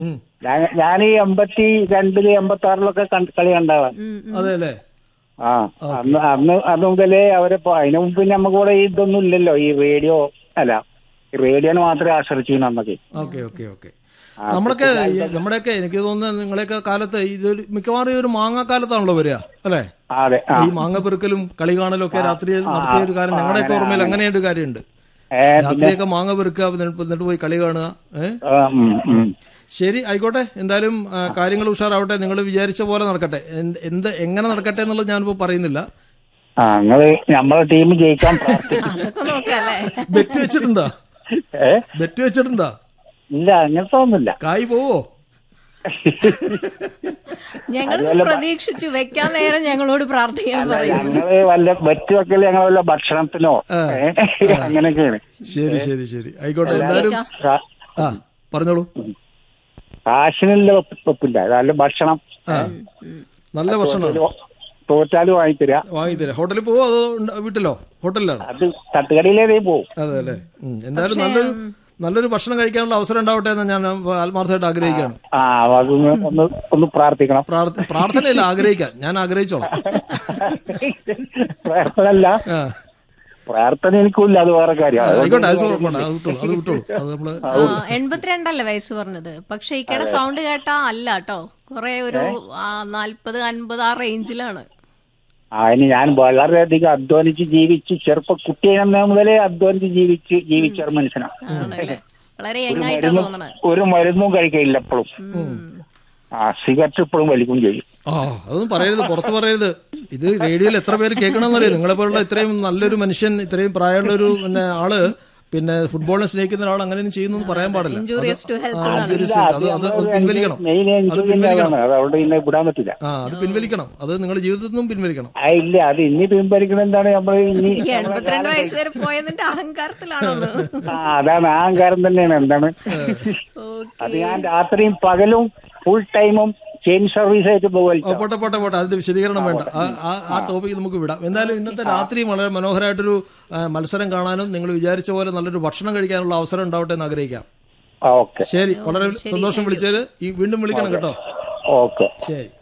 ഉം. ഞാൻ ഞാൻ ഈ എൺപത്തി രണ്ടില് എൺപത്തി ആറിലൊക്കെ കണ്ട് കളി കണ്ടതാ ഉം, ഉം. അതെ അല്ലേ ആ അന്ന് അന്ന് അന്ന് മുതലേ അവരെ പ- അതിന് മുമ്പ് പിന്നെ നമുക്ക് ഇവിടെ ഇതൊന്നും ഇല്ലല്ലോ ഈ റേഡിയോ അല്ല ഈ റേഡിയോനെ മാത്രമേ ആശ്രയിച്ചിരുന്നു അന്നൊക്കെ ഓക്കെ ഓക്കെ ഓക്കെ നമ്മളൊക്കെ ഈ നമ്മുടെയൊക്കെ എനിക്ക് തോന്നുന്നത് നിങ്ങളെയൊക്കെ കാലത്ത് ഇതൊരു മിക്കവാറും ഈ ഒരു മാങ്ങാക്കാലത്താണല്ലോ വരിക അല്ലേ ആ, അതെ ആ ഈ മാങ്ങ പെറുക്കലും കളി കാണലും ഒക്കെ രാത്രി നടത്തിയ ഒരു കാര്യം ഞങ്ങളുടെയൊക്കെ ഓർമ്മയിൽ അങ്ങനെ ഒരു കാര്യമുണ്ട് ഏ രാത്രിയൊക്കെ മാങ്ങ പെറുക്കുക എന്നിട്ട് എന്നിട്ട് പോയി കളി കാണുക ഏഹ് ആ, ഉം, ഉം. ശരി ആയിക്കോട്ടെ എന്തായാലും ആ, കാര്യങ്ങൾ ഉഷാറാവട്ടെ നിങ്ങൾ വിചാരിച്ച പോലെ നടക്കട്ടെ എന്ത് എന്ത് എങ്ങനെ നടക്കട്ടെ എന്നുള്ളത് ഞാനിപ്പോ പറയുന്നില്ല ആ നിങ്ങള് നമ്മളെ ടീം ജയിക്കാൻ പ്രാർത്ഥിക്കും അതൊക്കെ നോക്കല്ലേ ബെറ്റ് വെച്ചിട്ടുണ്ടാ ഏ ബെറ്റ് വെച്ചിട്ടുണ്ടാ ഇല്ല അങ്ങനത്തെ ഒന്നുമില്ല കായ് പോവോ ഞങ്ങൾ പ്രതീക്ഷിച്ചു വെക്കാൻ നേരം ഞങ്ങളോട് പ്രാർത്ഥിക്കാൻ പറയും ഞങ്ങള് വല്ല വെറ്റ് വെക്കല് ഞങ്ങൾ വല്ല ഭക്ഷണത്തിനോ ഏ, അങ്ങനെയൊക്കെയാണ് ശരി ശരി ശരി ആയിക്കോട്ടെ എന്തായാലും കാ- ആ പറഞ്ഞോളൂ കാശിനുള്ള വെപ്പ് വെപ്പില്ല നല്ല ഭക്ഷണം ആ നല്ല ഭക്ഷണമാണ് തോറ്റാലും വാങ്ങിത്തരാ വാങ്ങിത്തരാം ഹോട്ടലിൽ പോവോ അതോ ഉണ്ട്- വീട്ടിലോ ഹോട്ടലിലാണ് അത് തട്ടുകടയിലേ പോവും അതെ അല്ലേ ഉം. എന്തായാലും നല്ലൊരു നല്ലൊരു ഭക്ഷണം കഴിക്കാനുള്ള അവസരം ഉണ്ടാവട്ടെ എന്ന് ഞാൻ ആത്മാർത്ഥമായിട്ട് ആഗ്രഹിക്കുകയാണ് ആ അതൊന്ന് ഒന്ന് ഒന്ന് പ്രാർത്ഥിക്കണം പ്രാർത്ഥ- പ്രാർത്ഥനയില്ല ആഗ്രഹിക്കാൻ ഞാൻ ആഗ്രഹിച്ചോളാം പ്രാർത്ഥനല്ല ആ പ്രാർത്ഥന എനിക്കില്ല അത് വേറെ കാര്യം ആയിക്കോട്ടെ അത് കുഴപ്പമില്ല അത് വിട്ടോളൂ അത് വിട്ടോളൂ അത് നമ്മള് ആ, എൺപത്തിരണ്ടല്ലേ വയസ്സ് പറഞ്ഞത് പക്ഷെ ഇക്കടെ സൗണ്ട് കേട്ടാ അല്ല കേട്ടോ കൊറേ ഒരു ആ, നാല്പത് അൻപത് ആ റേഞ്ചിലാണ് അതിന് ഞാൻ വളരെയധികം അധ്വാനിച്ച് ജീവിച്ച് ചെറുപ്പ കുട്ടിയെന്ന മുതലേ അധ്വാനിച്ച് ജീവിച്ച് ജീവിച്ച ഒരു മനുഷ്യനാണ് ആണല്ലേ വളരെ യങ്ങായിട്ടാ തോന്നണേ ഒരു മരുന്നും കഴിക്കില്ല എപ്പോഴും ഉം. ആ സിഗരറ്റ് ഇപ്പോഴും വലിക്കും ചെയ്യും ആ അതൊന്നും പറയരുത് പുറത്ത് പറയരുത് ഇത് റേഡിയോയിൽ എത്ര പേര് കേൾക്കണമെന്നറിയാം നിങ്ങളെ പോലുള്ള ഇത്രയും നല്ലൊരു മനുഷ്യൻ ഇത്രയും പ്രായമുള്ള ഒരു പിന്നെ ആള് പിന്നെ ഫുട്ബോളിനെ സ്നേഹിക്കുന്ന ഒരാൾ അങ്ങനെയൊന്നും ചെയ്യുന്നു പറയാൻ പാടില്ല injurious to ah, health injurious ആയിട്ട്. അത് അത് അത് പിൻവലിക്കണം മെയിൻ അത് പിൻവലിക്കണം അത് അവിടെ ഇന്നെ വിടാൻ പറ്റില്ല ആ അത് പിൻവലിക്കണം അത് നിങ്ങളുടെ ജീവിതത്തിൽ നിന്നും പിൻവലിക്കണം ആ ഇല്ല അത് ഇനി പിൻവലിക്കണം എന്താണ് നമ്മൾ ഇനി ഈ എൺപത്തിരണ്ട് വയസ്സ് വരെ പോയതിന്റെ അഹങ്കാരത്തിലാണോന്ന് ആ അതാണ് ആ അഹങ്കാരം തന്നെയാണ് എന്താണ് ഓക്കെ അത് ഞാൻ രാത്രിയും പകലും ഫുൾ ടൈമും ചെയിൻ സർവീസ് ആയിട്ട് ഓ, പോകലില്ല പോട്ടെ പോട്ടെ പോട്ടെ അതിന്റെ വിശദീകരണം വേണ്ട ആ- ആ- ആ ടോപ്പിക് നമുക്ക് വിടാം എന്തായാലും ഇന്നത്തെ രാത്രി വളരെ മനോഹരമായിട്ടൊരു ആ, മത്സരം കാണാനും നിങ്ങൾ വിചാരിച്ച പോലെ നല്ലൊരു ഭക്ഷണം കഴിക്കാനുള്ള അവസരം ഉണ്ടാവട്ടെ എന്ന് ആഗ്രഹിക്കാം ഓക്കെ ശരി വളരെ സന്തോഷം വിളിച്ചതിൽ ഈ വീണ്ടും വിളിക്കണം കേട്ടോ ഓക്കെ ശരി